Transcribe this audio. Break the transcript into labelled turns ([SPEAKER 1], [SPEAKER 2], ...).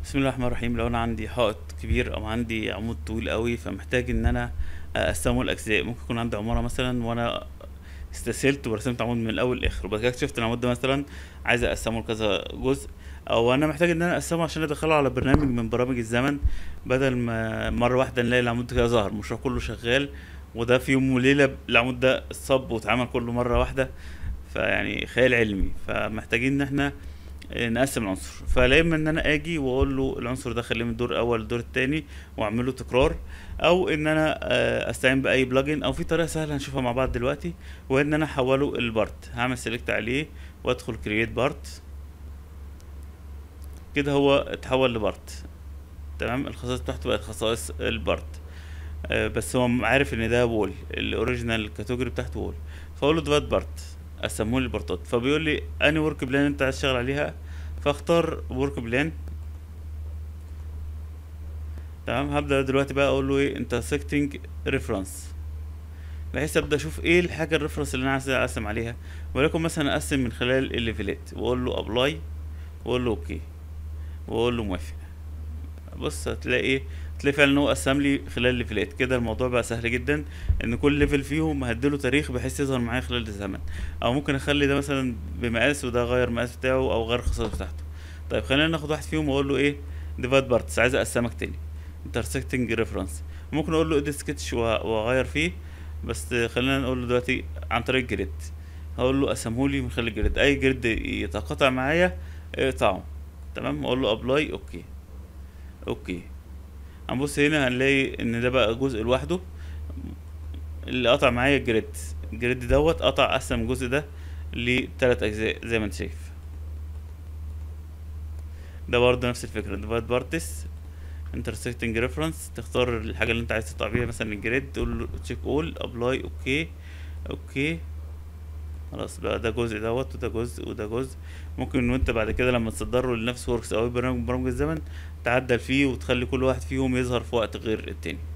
[SPEAKER 1] بسم الله الرحمن الرحيم لو انا عندي حائط كبير او عندي عمود طويل قوي فمحتاج ان انا اقسمه لاجزاء ممكن يكون عندي عماره مثلا وانا استسهلت ورسمت عمود من الاول للاخر وبعد كده اكتشفت ان العمود ده مثلا عايز اقسمه لكذا جزء او انا محتاج ان انا اقسمه عشان ادخله على برنامج من برامج الزمن بدل ما مره واحده نلاقي العمود كده ظهر المشروع كله شغال وده في يوم وليله العمود ده اتصب واتعمل كله مره واحده فيعني خيال علمي فمحتاجين ان احنا نقسم العنصر فلا اما ان انا اجي واقول له العنصر ده خليه من الدور الاول للدور التاني واعمل له تكرار او ان انا آه، استعين باي بلجن او في طريقه سهله هنشوفها مع بعض دلوقتي وان انا احوله البارت هعمل سيلكت عليه وادخل كرييت بارت كده هو اتحول لبارت تمام الخصائص بتاعته بقت خصائص البارت آه، بس هو عارف ان ده وول الاوريجينال كاتيجوري بتاعته وول فاقول له ديفايد بارت قسمه لي البارتات فبيقول لي اني ورك بلان انت عايز تشتغل عليها فاختار ورك بلان تمام هبدا دلوقتي بقى اقول له ايه انترسكتنج ريفرنس بحيث ابدا اشوف ايه الحاجه الريفرنس اللي انا عايز اقسم عليها ولكن مثلا اقسم من خلال الليفلات واقول له ابلاي واقول له اوكي واقول له موافق بص هتلاقي ايه هتلاقي فعلا ان هو قسم لي خلال الليفلات كده الموضوع بقى سهل جدا ان كل ليفل فيهم هديله تاريخ بحيث يظهر معايا خلال الزمن او ممكن اخلي ده مثلا بمقاس وده غير المقاس بتاعه او غير الخصائص بتاعته طيب خلينا ناخد واحد فيهم واقول له ايه ديفايد بارتس عايز اقسمك تاني انترسكتنج ريفرنس ممكن اقول له اديت سكتش واغير فيه بس خلينا نقول له دلوقتي عن طريق الجريد هقول له قسمهولي من خلال الجريد اي جريد يتقاطع معايا اقطعه تمام اقول له ابلاي اوكي اوكي هنبص هنا هنلاقي ان ده بقى جزء لوحده اللي قطع معايا الجريد الجريد دوت قطع قسم الجزء ده لتلات اجزاء زي ما انت شايف ده برضه نفس الفكره ديفايد بارتس انترسكتنج ريفرنس تختار الحاجه اللي انت عايز تقطع بيها مثلا الجريد تقول له تشيك اول ابلاي اوكي اوكي خلاص بقى ده جزء دوت وده جزء وده جزء ممكن ان انت بعد كده لما تصدره لنفس وركس او أي برنامج من برامج الزمن تعدل فيه وتخلي كل واحد فيهم يظهر في وقت غير التاني